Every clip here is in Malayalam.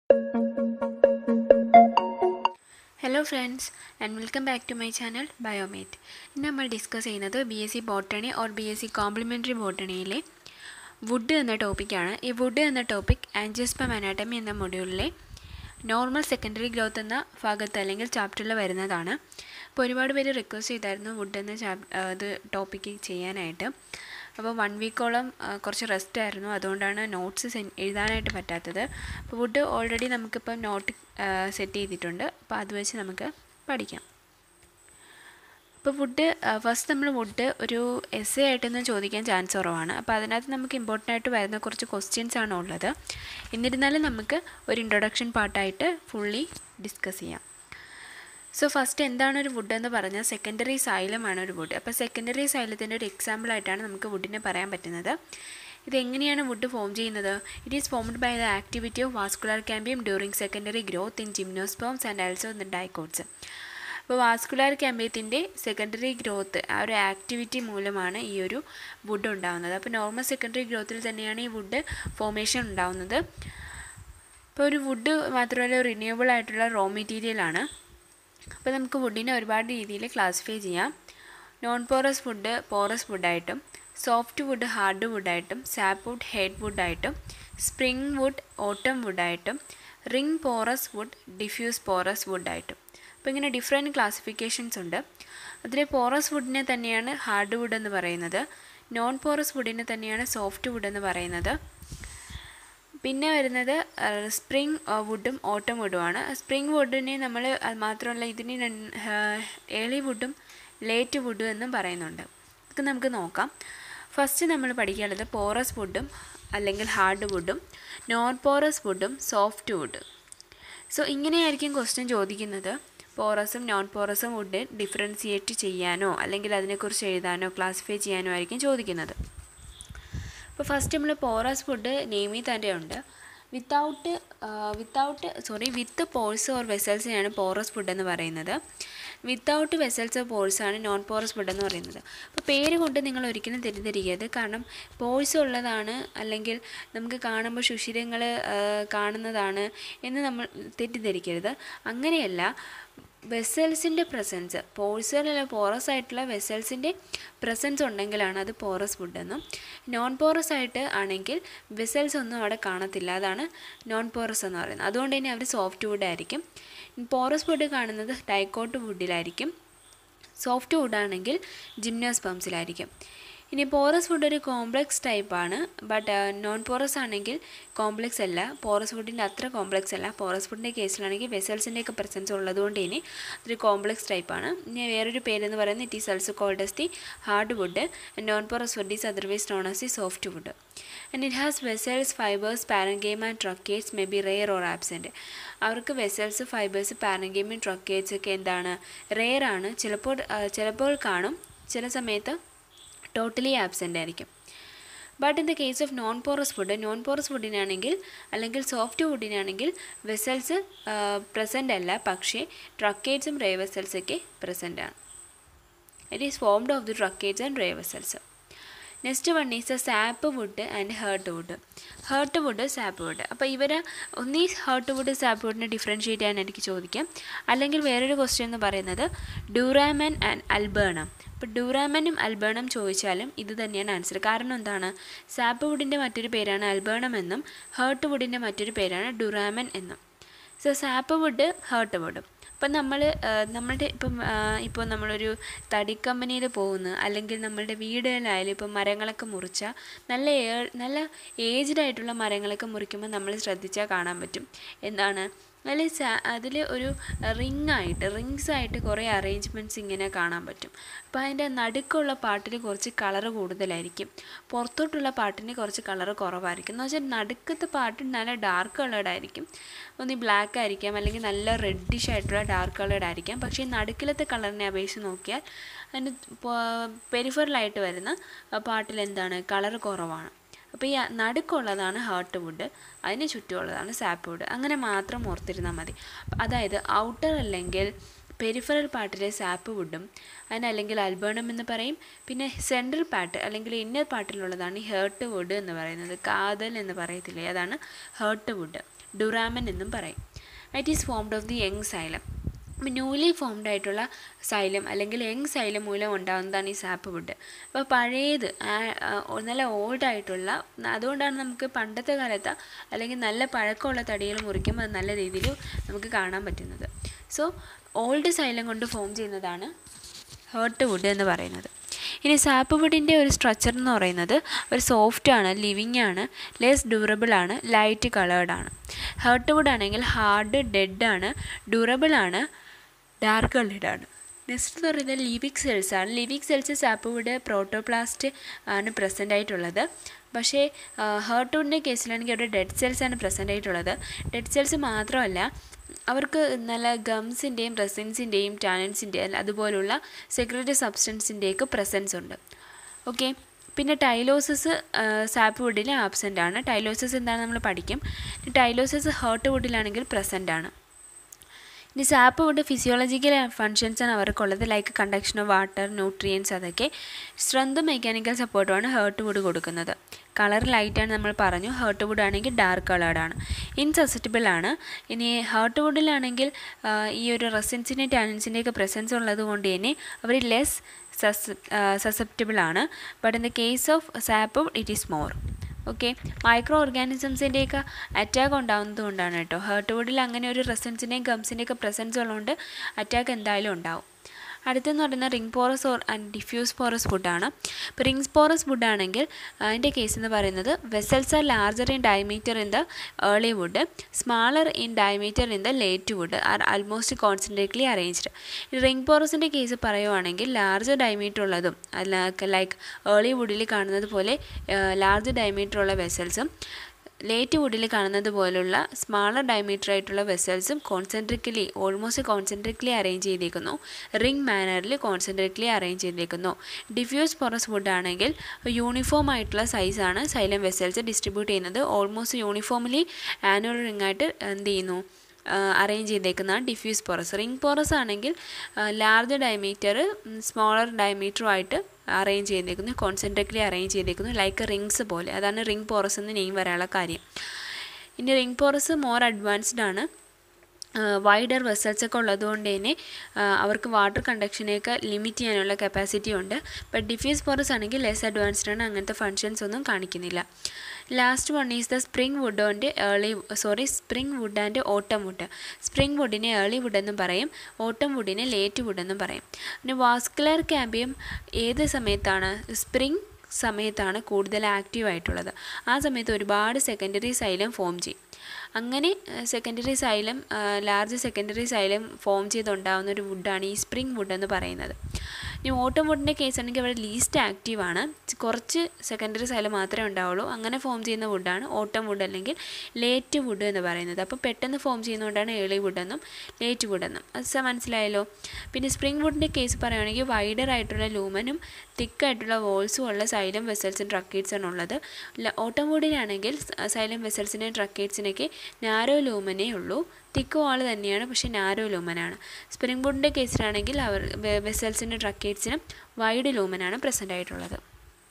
hello friends and welcome back to my channel Biomate ഇന്ന് നമ്മൾ ഡിസ്കസ് ചെയ്യുന്നത് B S C botany or B S C complementary ബോട്ടണിയിലെ വുഡ് എന്ന ടോപ്പിക്കാണ് ഈ വുഡ് എന്ന ടോപ്പിക് ആൻജിയോസ്പം അനാട്ടമി എന്ന മൊഡ്യൂളിലെ നോർമൽ സെക്കൻഡറി ഗ്രോത്ത് എന്ന ഭാഗത്ത് അല്ലെങ്കിൽ ചാപ്റ്ററിൽ വരുന്നതാണ് അപ്പോൾ ഒരുപാട് പേര് റിക്വസ്റ്റ് ചെയ്തായിരുന്നു വുഡ് എന്ന ചാപ് ഇത് ടോപ്പിക്ക് ചെയ്യാനായിട്ട് അപ്പോൾ വൺ വീക്കോളം കുറച്ച് റെസ്റ്റ് ആയിരുന്നു അതുകൊണ്ടാണ് നോട്ട്സ് എഴുതാനായിട്ട് പറ്റാത്തത് അപ്പോൾ വുഡ് ഓൾറെഡി നമുക്കിപ്പം നോട്ട് സെറ്റ് ചെയ്തിട്ടുണ്ട് അപ്പോൾ അത് വെച്ച് നമുക്ക് പഠിക്കാം അപ്പോൾ വുഡ് ഫസ്റ്റ് നമ്മൾ വുഡ് ഒരു എസ് എ ആയിട്ടൊന്നും ചോദിക്കാൻ ചാൻസ് കുറവാണ് അപ്പോൾ അതിനകത്ത് നമുക്ക് ഇമ്പോർട്ടൻ്റ് ആയിട്ട് വരുന്ന കുറച്ച് ക്വസ്റ്റ്യൻസ് ആണ് ഉള്ളത് എന്നിരുന്നാലും നമുക്ക് ഒരു ഇൻട്രൊഡക്ഷൻ പാർട്ടായിട്ട് ഫുള്ളി ഡിസ്കസ് ചെയ്യാം സോ ഫസ്റ്റ് എന്താണ് ഒരു വുഡ് എന്ന് പറഞ്ഞാൽ സെക്കൻഡറി സൈലമാണ് ഒരു വുഡ് അപ്പോൾ സെക്കൻഡറി സൈലത്തിൻ്റെ ഒരു എക്സാമ്പിൾ ആയിട്ടാണ് നമുക്ക് വുഡിനെ പറയാൻ പറ്റുന്നത് ഇതെങ്ങനെയാണ് വുഡ് ഫോം ചെയ്യുന്നത് it is formed by the activity of vascular cambium during secondary growth in gymnosperms and also in dicots അപ്പോൾ വാസ്കുലാർ ക്യാമ്പിയത്തിൻ്റെ സെക്കൻഡറി ഗ്രോത്ത് ആ ഒരു ആക്ടിവിറ്റി മൂലമാണ് ഈ ഒരു വുഡ് ഉണ്ടാകുന്നത് അപ്പോൾ നോർമൽ സെക്കൻഡറി ഗ്രോത്തിൽ തന്നെയാണ് ഈ വുഡ് ഫോമേഷൻ ഉണ്ടാകുന്നത് അപ്പോൾ ഒരു വുഡ് മാത്രമല്ല റിന്യൂവബിൾ ആയിട്ടുള്ള റോ മെറ്റീരിയലാണ് അപ്പോൾ നമുക്ക് വുഡിനെ ഒരുപാട് രീതിയിൽ ക്ലാസിഫൈ ചെയ്യാം നോൺ പോറസ് വുഡ് പോറസ് വുഡായിട്ടും സോഫ്റ്റ് വുഡ് ഹാർഡ് വുഡായിട്ടും സാപ്പ് വുഡ് ഹെഡ് വുഡായിട്ടും സ്പ്രിംഗ് വുഡ് ഓട്ടം വുഡായിട്ടും ring porous wood diffuse porous വുഡായിട്ടും അപ്പോൾ ഇങ്ങനെ ഡിഫറെൻറ്റ് ക്ലാസിഫിക്കേഷൻസ് ഉണ്ട് അതിലെ പോറസ് വുഡിനെ തന്നെയാണ് ഹാർഡ് വുഡ് എന്ന് പറയുന്നത് നോൺ പോറസ് വുഡിനെ തന്നെയാണ് സോഫ്റ്റ് വുഡ് എന്ന് പറയുന്നത് പിന്നെ വരുന്നത് സ്പ്രിംഗ് വുഡും ഓട്ടം വുഡുമാണ് സ്പ്രിംഗ് വുഡിനെ നമ്മൾ മാത്രമല്ല ഇതിന് ഏളി വുഡും ലേറ്റ് വുഡും എന്നും പറയുന്നുണ്ട് ഇതൊക്കെ നമുക്ക് നോക്കാം ഫസ്റ്റ് നമ്മൾ പഠിക്കേണ്ടത് പോറസ് വുഡും അല്ലെങ്കിൽ ഹാർഡ് വുഡും നോൺ പോറസ് വുഡും സോഫ്റ്റ് വുഡ് സോ ഇങ്ങനെയായിരിക്കും ക്വസ്റ്റ്യൻ ചോദിക്കുന്നത് പോറസും നോൺ പോറസും വുഡ് ഡിഫറൻഷിയേറ്റ് ചെയ്യാനോ അല്ലെങ്കിൽ അതിനെക്കുറിച്ച് എഴുതാനോ ക്ലാസിഫൈ ചെയ്യാനോ ആയിരിക്കും ചോദിക്കുന്നത് അപ്പോൾ ഫസ്റ്റ് നമ്മൾ പോറസ് ഫുഡ് നെയ്മി തന്നെ ഉണ്ട് without without sorry with pores or വെസൽസിനാണ് പോറസ് ഫുഡ് എന്ന് പറയുന്നത് വിത്തൗട്ട് വെസൽസ് ഓർ പോൾസ് ആണ് നോൺ പോറസ് ഫുഡ് എന്ന് പറയുന്നത് അപ്പോൾ പേര് കൊണ്ട് നിങ്ങൾ ഒരിക്കലും തെറ്റിദ്ധരിക്കരുത് കാരണം പോൾസ് ഉള്ളതാണ് അല്ലെങ്കിൽ നമുക്ക് കാണുമ്പോൾ സുഷിരങ്ങൾ കാണുന്നതാണ് എന്ന് നമ്മൾ തെറ്റിദ്ധരിക്കരുത് അങ്ങനെയല്ല വെസൽസിൻ്റെ പ്രസൻസ് പോഴ്സുകളിലെ പോറസ് ആയിട്ടുള്ള വെസൽസിൻ്റെ പ്രസൻസ് ഉണ്ടെങ്കിലാണ് അത് പോറസ് ഫുഡ് എന്നും നോൺ പോറസ് ആയിട്ട് ആണെങ്കിൽ വെസൽസ് ഒന്നും അവിടെ കാണത്തില്ല അതാണ് നോൺ പോറസ് എന്ന് പറയുന്നത് അതുകൊണ്ട് തന്നെ അവർ സോഫ്റ്റ് വുഡ് ആയിരിക്കും പോറസ് വുഡ് കാണുന്നത് ഡൈക്കോട്ട് വുഡിലായിരിക്കും സോഫ്റ്റ് വുഡാണെങ്കിൽ ജിംനോസ്പംസിലായിരിക്കും ഇനി പോറസ് ഫുഡ് ഒരു കോംപ്ലക്സ് ടൈപ്പാണ് ബട്ട് നോൺ പോറസ് ആണെങ്കിൽ കോംപ്ലക്സ് അല്ല പോറസ് ഫുഡിൻ്റെ അത്ര കോംപ്ലക്സ് അല്ല പോറസ് ഫുഡിൻ്റെ കേസിലാണെങ്കിൽ വെസൽസിൻ്റെ ഒക്കെ പ്രസൻസ് ഉള്ളതുകൊണ്ട് ഇനി അതൊരു കോംപ്ലക്സ് ടൈപ്പാണ് ഇനി വേറൊരു പേരെന്ന് പറയുന്നത് it is also called as the hard wood non porous wood is otherwise known as the soft wood and it has vessels fibres parenchyma and tracheids may be rare or absent അവർക്ക് വെസൽസ് ഫൈബേഴ്സ് പാരൻഗെയിമും ട്രക്കേറ്റ്സ് ഒക്കെ എന്താണ് റെയർ ആണ് ചിലപ്പോൾ ചിലപ്പോൾ കാണും ചില സമയത്ത് ടോട്ടലി ആബ്സെൻ്റ് ആയിരിക്കും but in the case of non porous wood non porous ഫുഡിനാണെങ്കിൽ അല്ലെങ്കിൽ സോഫ്റ്റ് ഫുഡിനാണെങ്കിൽ വെസൽസ് പ്രസൻ്റ് അല്ല പക്ഷേ ട്രക്കേറ്റ്സും റേ വെസൽസൊക്കെ പ്രസൻ്റ് ആണ് it is formed of the tracheids and ray vessels next one is sap wood and heart wood heart wood sap wood അപ്പോൾ ഇവർ ഒന്നീ ഹേർട്ട് വുഡ് സാപ്പ് വുഡിനെ ഡിഫറൻഷ്യേറ്റ് ചെയ്യാൻ എനിക്ക് ചോദിക്കാം അല്ലെങ്കിൽ വേറൊരു ക്വസ്റ്റ്യൻ എന്ന് പറയുന്നത് ഡ്യൂറാമൻ ആൻഡ് അൽബേണം ഇപ്പോൾ ഡ്യൂറാമനും അൽബേണം ചോദിച്ചാലും ഇത് തന്നെയാണ് ആൻസർ കാരണം എന്താണ് സാപ്പ് വുഡിൻ്റെ മറ്റൊരു പേരാണ് അൽബേണം എന്നും ഹേർട്ട് വുഡിൻ്റെ മറ്റൊരു പേരാണ് ഡ്യൂറാമൻ എന്നും so sap wood heart wood ഇപ്പം നമ്മൾ നമ്മളുടെ ഇപ്പം ഇപ്പോൾ നമ്മളൊരു തടി കമ്പനിയിൽ പോകുന്നു അല്ലെങ്കിൽ നമ്മളുടെ വീടുകളിലായാലും ഇപ്പം മരങ്ങളൊക്കെ മുറിച്ചാൽ നല്ല നല്ല ഏജ്ഡ് ആയിട്ടുള്ള മരങ്ങളൊക്കെ മുറിക്കുമ്പോൾ നമ്മൾ ശ്രദ്ധിച്ചാൽ കാണാൻ പറ്റും എന്താണ് അതിൽ അതിൽ ഒരു റിങ് ആയിട്ട് റിങ്സ് ആയിട്ട് കുറേ അറേഞ്ച്മെൻറ്റ്സ് ഇങ്ങനെ കാണാൻ പറ്റും അപ്പോൾ അതിൻ്റെ നടുക്കുള്ള പാട്ടിൽ കുറച്ച് കളറ് കൂടുതലായിരിക്കും പുറത്തോട്ടുള്ള പാട്ടിന് കുറച്ച് കളറ് കുറവായിരിക്കും എന്ന് വെച്ചാൽ നടുക്കത്തെ പാട്ട് നല്ല ഡാർക്ക് കളേർഡ് ആയിരിക്കും ഒന്ന് ബ്ലാക്ക് ആയിരിക്കാം അല്ലെങ്കിൽ നല്ല റെഡിഷ് ആയിട്ടുള്ള ഡാർക്ക് കളേർഡ് ആയിരിക്കാം പക്ഷേ നടുക്കിലത്തെ കളറിനെ അപേക്ഷിച്ച് നോക്കിയാൽ അതിന് പെരിഫറലായിട്ട് വരുന്ന പാട്ടിൽ എന്താണ് കളറ് കുറവാണ് അപ്പോൾ ഈ നടുക്കുള്ളതാണ് ഹാർട്ട് വുഡ് അതിന് ചുറ്റുമുള്ളതാണ് സാപ്പ് വുഡ് അങ്ങനെ മാത്രം ഓർത്തിരുന്നാൽ മതി അതായത് ഔട്ടർ അല്ലെങ്കിൽ പെരിഫറൽ പാർട്ടിലെ സാപ്പ് വുഡും അതിനല്ലെങ്കിൽ അൽബേണം എന്ന് പറയും പിന്നെ സെൻട്രൽ പാർട്ട് അല്ലെങ്കിൽ ഇന്നർ പാർട്ടിലുള്ളതാണ് ഈ ഹേർട്ട് വുഡ് എന്ന് പറയുന്നത് കാതൽ എന്ന് പറയത്തില്ലേ അതാണ് ഹേർട്ട് വുഡ് ഡുറാമൻ എന്നും പറയും it is formed of the young xylem അപ്പോൾ ന്യൂലി ഫോംഡ് ആയിട്ടുള്ള സൈലം അല്ലെങ്കിൽ യങ് സൈലം മൂലം ഉണ്ടാകുന്നതാണ് ഈ സാപ്പ് വുഡ് അപ്പോൾ പഴയത് നല്ല ഓൾഡ് ആയിട്ടുള്ള അതുകൊണ്ടാണ് നമുക്ക് പണ്ടത്തെ കാലത്ത് അല്ലെങ്കിൽ നല്ല പഴക്കമുള്ള തടികൾ മുറിക്കുമ്പോൾ അത് നല്ല രീതിയിൽ നമുക്ക് കാണാൻ പറ്റുന്നത് സോ ഓൾഡ് സൈലം കൊണ്ട് ഫോം ചെയ്യുന്നതാണ് ഹേർട്ട് വുഡ് എന്ന് പറയുന്നത് ഇനി സാപ്പ് വുഡിൻ്റെ ഒരു സ്ട്രക്ചർ എന്ന് പറയുന്നത് ഒരു സോഫ്റ്റ് ആണ് ലിവിങ് ആണ് ലെസ് ഡ്യൂറബിൾ ആണ് ലൈറ്റ് കളേർഡ് ആണ് ഹേർട്ട് വുഡ് ആണെങ്കിൽ ഹാർഡ് ഡെഡ് ആണ് ഡ്യൂറബിൾ ആണ് ഡാർക്ക് കളേർഡ് ആണ് നെക്സ്റ്റ് എന്ന് പറയുന്നത് ലിവിക് സെൽസ് ആണ് living cells sap wood protoplast ആണ് പ്രസൻ്റ് ആയിട്ടുള്ളത് പക്ഷേ ഹേർട്ട് വുഡിൻ്റെ കേസിലാണെങ്കിൽ അവിടെ ഡെഡ് സെൽസ് ആണ് പ്രസൻ്റ് ആയിട്ടുള്ളത് ഡെഡ് സെൽസ് മാത്രമല്ല അവർക്ക് നല്ല ഗംസിൻ്റെയും റെസിൻസിൻ്റെയും ടാനൻസിൻ്റെയും അതുപോലുള്ള സെക്രട്ടറി സബ്സ്റ്റൻസിൻ്റെയൊക്കെ പ്രസൻസ് ഉണ്ട് ഓക്കെ പിന്നെ ടൈലോസിസ് സാപ്പ് വുഡിൽ ആബ്സെൻ്റ് ആണ് ടൈലോസിസ് എന്താണ് നമ്മൾ പഠിക്കും ടൈലോസിസ് ഹേർട്ട് വുഡിലാണെങ്കിൽ പ്രസൻ്റ് ആണ് ഇനി സാപ്പ് വുഡ് ഫിസിയോളജിക്കൽ ഫങ്ഷൻസാണ് അവർക്കുള്ളത് like conduction of water nutrients അതൊക്കെ സ്ട്രെങ്തും മെക്കാനിക്കൽ സപ്പോർട്ടുമാണ് ഹേർട്ട് വുഡ് കൊടുക്കുന്നത് കളർ ലൈറ്റാണ് നമ്മൾ പറഞ്ഞു ഹേർട്ട് വുഡ് ആണെങ്കിൽ ഡാർക്ക് കളേർഡാണ് ഇൻസസെപ്റ്റബിൾ ആണ് ഇനി ഹേർട്ട് വുഡിലാണെങ്കിൽ ഈ ഒരു റെസൻസിൻ്റെ ടാനൻസിൻ്റെയൊക്കെ പ്രസൻസ് ഉള്ളത് കൊണ്ട് തന്നെ അവർ ലെസ് സസ് സസെപ്റ്റബിൾ ആണ് but in the case of sap it is more okay micro ഓർഗാനിസംസിൻ്റെയൊക്കെ അറ്റാക്ക് ഉണ്ടാകുന്നത് കൊണ്ടാണ് കേട്ടോ ഹേർട്ട് വുഡിൽ അങ്ങനെ ഒരു റെസൻസിൻ്റെയും ഗംസിൻ്റെയൊക്കെ പ്രസൻസ് ഉള്ളതുകൊണ്ട് അറ്റാക്ക് എന്തായാലും ഉണ്ടാവും അടുത്തെന്ന് പറയുന്നത് ring porous or and diffuse porous ഫുഡാണ് ഇപ്പോൾ റിംഗ്സ് പോറസ് ഫുഡാണെങ്കിൽ അതിൻ്റെ കേസ് എന്ന് പറയുന്നത് vessels are larger in diameter in the early wood smaller in diameter in the late wood are almost concentrically arranged ring പോറസിൻ്റെ കേസ് പറയുവാണെങ്കിൽ ലാർജ് ഡയമീറ്റർ ഉള്ളതും ലൈക്ക് ഏർലി വുഡിൽ കാണുന്നത് പോലെ ലാർജ് ഡയമീറ്റർ ഉള്ള വെസൽസും ലേറ്റ് വുഡിൽ കാണുന്നത് പോലുള്ള സ്മാളർ ഡയമീറ്റർ ആയിട്ടുള്ള വെസൽസും കോൺസെൻട്രിക്കലി ഓൾമോസ്റ്റ് കോൺസെൻട്രിക്കലി അറേഞ്ച് ചെയ്തിരിക്കുന്നു റിംഗ് മാനറിൽ കോൺസെൻട്രിക്കലി അറേഞ്ച് ചെയ്തിരിക്കുന്നു ഡിഫ്യൂസ് പോറസ് വുഡ് ആണെങ്കിൽ യൂണിഫോം ആയിട്ടുള്ള സൈസാണ് സൈലം വെസൽസ് ഡിസ്ട്രിബ്യൂട്ട് ചെയ്യുന്നത് ഓൾമോസ്റ്റ് യൂണിഫോംലി ആനുവൽ റിംഗ് ആയിട്ട് എന്ത് ചെയ്യുന്നു അറേഞ്ച് ചെയ്തേക്കുന്നതാണ് ഡിഫ്യൂസ് പോറസ് റിംഗ് പോറസ് ആണെങ്കിൽ ലാർജ് ഡയമീറ്റർ സ്മോളർ ഡയമീറ്ററുമായിട്ട് അറേഞ്ച് ചെയ്തേക്കുന്നു കോൺസെൻട്രേറ്റ്ലി അറേഞ്ച് ചെയ്തേക്കുന്നു ലൈക്ക് റിങ്സ് പോലെ അതാണ് റിംഗ് പോറസ് എന്ന് നെയിം വരാനുള്ള കാര്യം ഇനി റിംഗ് പോറസ് മോർ അഡ്വാൻസ്ഡ് ആണ് വൈഡർ വെസൽസ് ഒക്കെ ഉള്ളതുകൊണ്ട് തന്നെ അവർക്ക് വാട്ടർ കണ്ടക്ഷനെയൊക്കെ ലിമിറ്റ് ചെയ്യാനുള്ള കപ്പാസിറ്റി ഉണ്ട് ബട്ട് ഡിഫ്യൂസ് പോറസ് ആണെങ്കിൽ ലെസ് അഡ്വാൻസ്ഡ് ആണ് അങ്ങനത്തെ ഫങ്ഷൻസ് ഒന്നും കാണിക്കുന്നില്ല last one is the spring wood and early sorry spring wood and autumn wood spring വുഡിനെ ഏർലി വുഡ് എന്നും പറയും ഓട്ടം വുഡിനെ ലേറ്റ് വുഡ് എന്നും പറയും പിന്നെ വാസ്കുലർ ക്യാമ്പിയം ഏത് സമയത്താണ് സ്പ്രിംഗ് സമയത്താണ് കൂടുതൽ ആക്റ്റീവ് ആയിട്ടുള്ളത് ആ സമയത്ത് ഒരുപാട് സെക്കൻഡറി സൈലം ഫോം ചെയ്യും അങ്ങനെ secondary xylem large secondary xylem form ചെയ്തുണ്ടാകുന്ന ഒരു വുഡാണ് ഈ സ്പ്രിംഗ് വുഡ് എന്ന് പറയുന്നത് ഇനി ഓട്ടം വുഡിൻ്റെ കേസ് ആണെങ്കിൽ അവിടെ ലീസ്റ്റ് ആക്റ്റീവാണ് കുറച്ച് സെക്കൻഡറി സൈലം മാത്രമേ ഉണ്ടാവുള്ളൂ അങ്ങനെ ഫോം ചെയ്യുന്ന വുഡാണ് ഓട്ടം വുഡ് അല്ലെങ്കിൽ ലേറ്റ് വുഡ് എന്ന് പറയുന്നത് അപ്പോൾ പെട്ടെന്ന് ഫോം ചെയ്യുന്നതുകൊണ്ടാണ് ഏളി വുഡ് എന്നും ലേറ്റ് വുഡ് എന്നും അത് മനസ്സിലായല്ലോ പിന്നെ സ്പ്രിംഗ് വുഡിൻ്റെ കേസ് പറയുകയാണെങ്കിൽ വൈഡർ ആയിട്ടുള്ള ലൂമനും തിക്കായിട്ടുള്ള വോൾസും ഉള്ള സൈലം വെസൽസും ട്രക്കേറ്റ്സാണ് ഉള്ളത് ഓട്ടം വുഡിനാണെങ്കിൽ സൈലം വെസൽസിൻ്റെയും ട്രക്കേറ്റ്സിനൊക്കെ നാരോ ലൂമനേ ഉള്ളൂ തിക്ക് വാൾ തന്നെയാണ് പക്ഷേ നാരോ ലൂമനാണ് സ്പ്രിംഗ് വുഡിൻ്റെ കേസിലാണെങ്കിൽ അവർ വെസൽസിൻ്റെ ട്രക്കേറ്റ്സിനും വൈഡ് ലൂമനാണ് പ്രസൻ്റ് ആയിട്ടുള്ളത്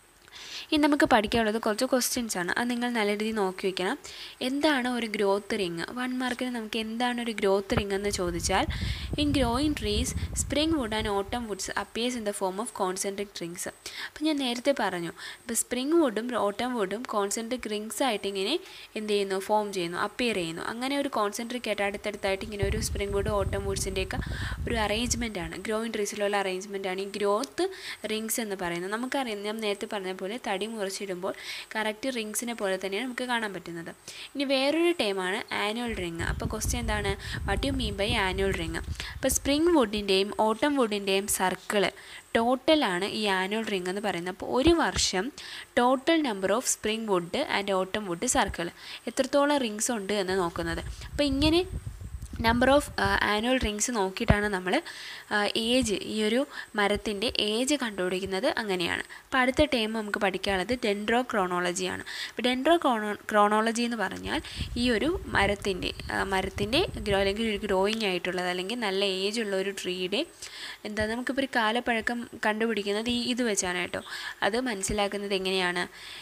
ഇനി നമുക്ക് പഠിക്കാനുള്ളത് കുറച്ച് ക്വസ്റ്റ്യൻസ് ആണ് അത് നിങ്ങൾ നല്ല രീതിയിൽ നോക്കി വയ്ക്കണം എന്താണ് ഒരു ഗ്രോത്ത് റിങ് വൺ മാർക്കിന് നമുക്ക് എന്താണ് ഒരു ഗ്രോത്ത് റിങ് എന്ന് ചോദിച്ചാൽ in growing trees spring wood and autumn woods appears in the form of concentric rings അപ്പോൾ ഞാൻ നേരത്തെ പറഞ്ഞു ഇപ്പോൾ സ്പ്രിംഗ് വുഡും ഓട്ടം വുഡും കോൺസെൻട്രിക് റിങ്സ് ആയിട്ട് ഇങ്ങനെ എന്ത് ചെയ്യുന്നു ഫോം ചെയ്യുന്നു അപ്പിയർ ചെയ്യുന്നു അങ്ങനെ ഒരു കോൺസെൻട്രിക് ആയിട്ട് അടുത്തടുത്തായിട്ട് ഇങ്ങനെ ഒരു സ്പ്രിംഗ് വുഡ് ഓട്ടം വുഡ്സിൻ്റെയൊക്കെ ഒരു അറേഞ്ച്മെൻ്റ് ആണ് ഗ്രോയിങ് ട്രീസിലുള്ള അറേഞ്ച്മെൻ്റ് ആണ് ഈ ഗ്രോത്ത് റിങ്സ് എന്ന് പറയുന്നത് നമുക്കറിയാം ഞാൻ നേരത്തെ പറഞ്ഞ പോലെ തടി മുറിച്ചിടുമ്പോൾ കറക്റ്റ് റിങ്സിനെ പോലെ തന്നെയാണ് നമുക്ക് കാണാൻ പറ്റുന്നത് ഇനി വേറൊരു ടൈമാണ് ആനുവൽ റിങ് അപ്പോൾ ക്വസ്റ്റ്യൻ എന്താണ് what you mean by annual ring അപ്പോൾ സ്പ്രിംഗ് വുഡിൻ്റെയും ഓട്ടം വുഡിൻ്റെയും സർക്കിള് ടോട്ടലാണ് ഈ ആനുവൽ റിംഗ് എന്ന് പറയുന്നത് അപ്പോൾ ഒരു വർഷം total number of spring wood and autumn wood circle എത്രത്തോളം റിങ്സ് ഉണ്ട് എന്ന് നോക്കുന്നത് അപ്പോൾ ഇങ്ങനെ നമ്പർ ഓഫ് ആനുവൽ റിങ്സ് നോക്കിയിട്ടാണ് നമ്മൾ ഏജ് ഈ ഒരു മരത്തിൻ്റെ ഏജ് കണ്ടുപിടിക്കുന്നത് അങ്ങനെയാണ് അപ്പോൾ അടുത്ത ടൈം നമുക്ക് പഠിക്കാനുള്ളത് ഡെൻഡ്രോ ക്രോണോളജിയാണ് അപ്പോൾ ഡെൻഡ്രോ ക്രോണോ ക്രോണോളജി എന്ന് പറഞ്ഞാൽ ഈ ഒരു മരത്തിൻ്റെ മരത്തിൻ്റെ ഗ്രോ അല്ലെങ്കിൽ ഒരു ഗ്രോയിങ് ആയിട്ടുള്ളത് അല്ലെങ്കിൽ നല്ല ഏജ് ഉള്ള ഒരു ട്രീയുടെ എന്താ നമുക്കിപ്പോൾ ഒരു കാലപ്പഴക്കം കണ്ടുപിടിക്കുന്നത് ഈ ഇത് വെച്ചാണ് കേട്ടോ അത് മനസ്സിലാക്കുന്നത് എങ്ങനെയാണ്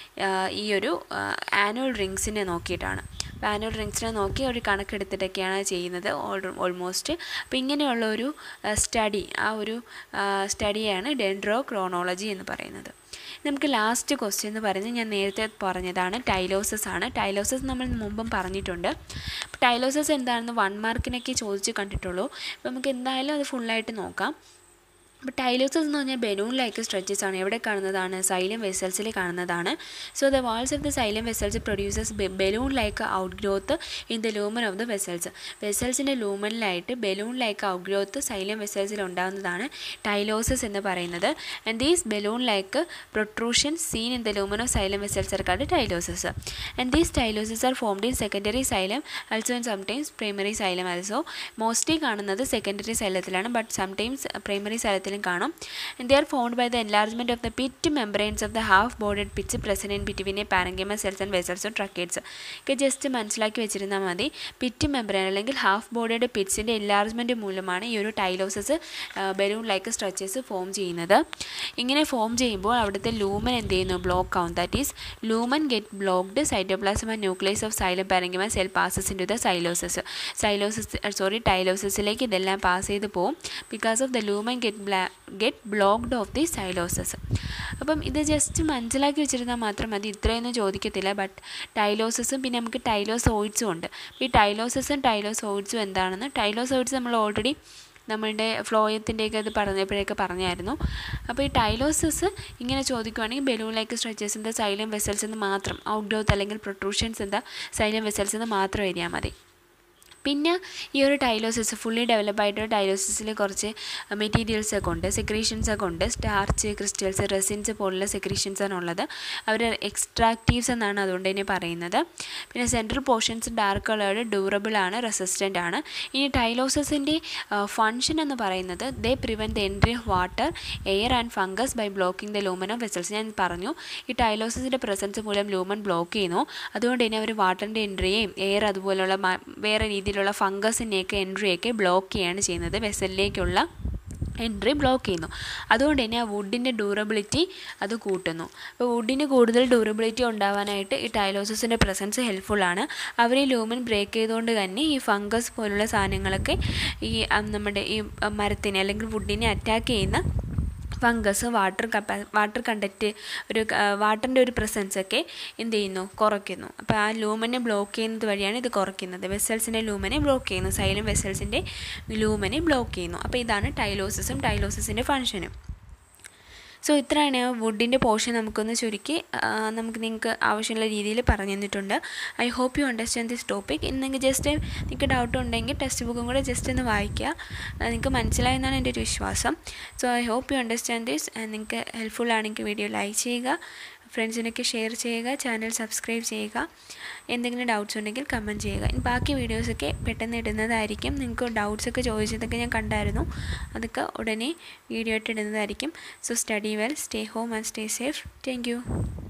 ഈ ഒരു ആനുവൽ റിങ്സിനെ നോക്കിയിട്ടാണ് അപ്പോൾ ആനുവൽ റിങ്സിനെ നോക്കി ഒരു കണക്കെടുത്തിട്ടൊക്കെയാണ് ചെയ്യുന്നത് ഓൾമോസ്റ്റ് അപ്പോൾ ഇങ്ങനെയുള്ള ഒരു സ്റ്റഡി ആ ഒരു സ്റ്റഡിയാണ് ഡെൻഡ്രോ ക്രോണോളജി എന്ന് പറയുന്നത് നമുക്ക് ലാസ്റ്റ് ക്വസ്റ്റ്യൻ എന്ന് പറയുന്നത് ഞാൻ നേരത്തെ പറഞ്ഞതാണ് ടൈലോസസ് ആണ് ടൈലോസസ് നമ്മൾ മുമ്പും പറഞ്ഞിട്ടുണ്ട് അപ്പോൾ ടൈലോസസ് എന്താണെന്ന് വൺ മാർക്കിനൊക്കെ ചോദിച്ച് കണ്ടിട്ടുള്ളൂ അപ്പോൾ നമുക്ക് എന്തായാലും അത് ഫുള്ളായിട്ട് നോക്കാം അപ്പോൾ ടൈലോസസ് എന്ന് പറഞ്ഞാൽ ബലൂൺ ലൈക്ക് സ്ട്രെച്ചസ് ആണ് എവിടെ കാണുന്നതാണ് സൈലം വെസൽസിൽ കാണുന്നതാണ് so the walls of the xylem vessels produces balloon like outgrowth in the lumen of the vessels വെസൽസിൻ്റെ ലൂമനിലായിട്ട് balloon like outgrowth xylem വെസൽസിൽ ഉണ്ടാകുന്നതാണ് ടൈലോസസ് എന്ന് പറയുന്നത് and these balloon like protrusion seen in the lumen of xylem vessels are called tyloses and these tyloses are formed in secondary xylem also and sometimes primary xylem also mostly കാണുന്നത് സെക്കൻഡറി സൈലത്തിലാണ് ബട്ട് സംടൈംസ് പ്രൈമറി സൈലത്തിൽ കാണും and they are found by the enlargement of the pit membranes of the half bordered pits present in between a parenchyma cells and vessels tracheids ഒക്കെ ജസ്റ്റ് മനസ്സിലാക്കി വെച്ചിരുന്നാൽ മതി പിറ്റ് മെമ്പറൈൻ അല്ലെങ്കിൽ ഹാഫ് ബോർഡഡ് പിറ്റ്സിൻ്റെ എൻലാർജ്മെൻറ്റ് മൂലമാണ് ഈ ഒരു tyloses balloon like stretches form ചെയ്യുന്നത് ഇങ്ങനെ ഫോം ചെയ്യുമ്പോൾ അവിടുത്തെ ലൂമൻ എന്ത് ചെയ്യുന്നു ബ്ലോക്ക് ആവും that is lumen get blocked cytoplasm and nucleus of xylem parenchyma cell passes in to the tyloses tyloses sorry ടൈലോസസിലേക്ക് ഇതെല്ലാം പാസ് ചെയ്ത് പോകും because of the lumen get ബ്ലാ get blocked of the tyloses അപ്പം ഇത് ജസ്റ്റ് മനസ്സിലാക്കി വെച്ചിരുന്നാൽ മാത്രം മതി ഇത്രയൊന്നും ചോദിക്കത്തില്ല ബട്ട് ടൈലോസസും പിന്നെ നമുക്ക് ടൈലോസോയിഡ്സും ഉണ്ട് ഈ ടൈലോസസും ടൈലോസോയിഡ്സും എന്താണെന്ന് ടൈലോസോയിഡ്സ് നമ്മൾ ഓൾറെഡി നമ്മളുടെ ഫ്ലോയത്തിൻ്റെയൊക്കെ ഇത് പറഞ്ഞപ്പോഴൊക്കെ പറഞ്ഞായിരുന്നു അപ്പോൾ ഈ ടൈലോസസ് ഇങ്ങനെ ചോദിക്കുവാണെങ്കിൽ ബലൂൺ ലൈക്ക് സ്ട്രെച്ചസ് എന്താ സൈലം വെസൽസ് എന്ന് മാത്രം ഔട്ട് ഗ്രോത്ത് അല്ലെങ്കിൽ പ്രൊട്രൂഷൻസ് എന്താ സൈലം വെസൽസ് എന്ന് മാത്രം എഴുതിയാൽ മതി പിന്നെ ഈ ഒരു ടൈലോസിസ് ഫുള്ളി ഡെവലപ്പ് ആയിട്ടുള്ള ടൈലോസിസിൽ കുറച്ച് മെറ്റീരിയൽസ് ഒക്കെ ഉണ്ട് സെക്രീഷൻസ് ഒക്കെ ഉണ്ട് സ്റ്റാർച്ച് ക്രിസ്റ്റൽസ് റെസിൻസ് പോലുള്ള സെക്രീഷൻസ് ആണ് ഉള്ളത് അവർ എക്സ്ട്രാക്റ്റീവ്സ് എന്നാണ് അതുകൊണ്ട് തന്നെ പറയുന്നത് പിന്നെ central portions dark coloured durable ആണ് റെസിസ്റ്റൻ്റ് ആണ് ഇനി ടൈലോസിസിൻ്റെ ഫങ്ഷൻ എന്ന് പറയുന്നത് they prevent the entry of water air and fungus by blocking the lumen of vessels ഞാൻ പറഞ്ഞു ഈ ടൈലോസിസിൻ്റെ പ്രസൻസ് മൂലം ലൂമൻ ബ്ലോക്ക് ചെയ്യുന്നു അതുകൊണ്ട് തന്നെ അവർ വാട്ടറിൻ്റെ എൻട്രിയെയും എയർ അതുപോലുള്ള വേറെ രീതിയിൽ രീതിയിലുള്ള ഫംഗസിൻ്റെയൊക്കെ എൻട്രിയൊക്കെ ബ്ലോക്ക് ചെയ്യാണ് ചെയ്യുന്നത് വെസലിലേക്കുള്ള എൻട്രി ബ്ലോക്ക് ചെയ്യുന്നു അതുകൊണ്ട് തന്നെ ആ വുഡിൻ്റെ ഡ്യൂറബിലിറ്റി അത് കൂട്ടുന്നു അപ്പോൾ വുഡിന് കൂടുതൽ ഡ്യൂറബിലിറ്റി ഉണ്ടാവാനായിട്ട് ഈ ടൈലോസിൻ്റെ പ്രസൻസ് ഹെൽപ്ഫുള്ളാണ് അവർ ഈ ലൂമൻ ബ്രേക്ക് ചെയ്തുകൊണ്ട് തന്നെ ഈ ഫംഗസ് പോലുള്ള സാധനങ്ങളൊക്കെ ഈ നമ്മുടെ ഈ മരത്തിനെ അല്ലെങ്കിൽ വുഡിനെ അറ്റാക്ക് ചെയ്യുന്ന ഫംഗസ് വാട്ടർ കപ്പാ വാട്ടർ കണ്ടക്റ്റ് ഒരു വാട്ടറിൻ്റെ ഒരു പ്രസൻസ് ഒക്കെ എന്ത് ചെയ്യുന്നു കുറയ്ക്കുന്നു അപ്പോൾ ആ ലൂമനെ ബ്ലോക്ക് ചെയ്യുന്നത് വഴിയാണ് ഇത് കുറയ്ക്കുന്നത് വെസൽസിൻ്റെ ലൂമനെ ബ്ലോക്ക് ചെയ്യുന്നു സൈലം വെസൽസിൻ്റെ ലൂമനെ ബ്ലോക്ക് ചെയ്യുന്നു അപ്പോൾ ഇതാണ് ടൈലോസിസും ടൈലോസിസിൻ്റെ ഫങ്ഷനും സോ ഇത്രയാണ് വുഡിൻ്റെ പോർഷൻ നമുക്കൊന്ന് ചുരുക്കി നമുക്ക് നിങ്ങൾക്ക് ആവശ്യമുള്ള രീതിയിൽ പറഞ്ഞു തന്നിട്ടുണ്ട് I hope you understand this topic ഇന്നെങ്കിൽ ജസ്റ്റ് നിങ്ങൾക്ക് ഡൗട്ട് ഉണ്ടെങ്കിൽ ടെക്സ്റ്റ് ബുക്കും കൂടെ ജസ്റ്റ് ഒന്ന് വായിക്കുക നിങ്ങൾക്ക് മനസ്സിലായെന്നാണ് എൻ്റെ ഒരു വിശ്വാസം so I hope you understand this നിങ്ങൾക്ക് ഹെൽപ്ഫുൾ ആണെങ്കിൽ വീഡിയോ ലൈക്ക് ചെയ്യുക ഫ്രണ്ട്സിനൊക്കെ ഷെയർ ചെയ്യുക ചാനൽ സബ്സ്ക്രൈബ് ചെയ്യുക എന്തെങ്കിലും ഡൗട്ട്സ് ഉണ്ടെങ്കിൽ കമൻറ്റ് ചെയ്യുക ഇനി ബാക്കി വീഡിയോസൊക്കെ പെട്ടെന്ന് ഇടുന്നതായിരിക്കും നിങ്ങൾക്ക് ഡൗട്ട്സൊക്കെ ചോദിച്ചതൊക്കെ ഞാൻ കണ്ടായിരുന്നു അതൊക്കെ ഉടനെ വീഡിയോ ആയിട്ട് ഇടുന്നതായിരിക്കും so study well stay home and stay safe thank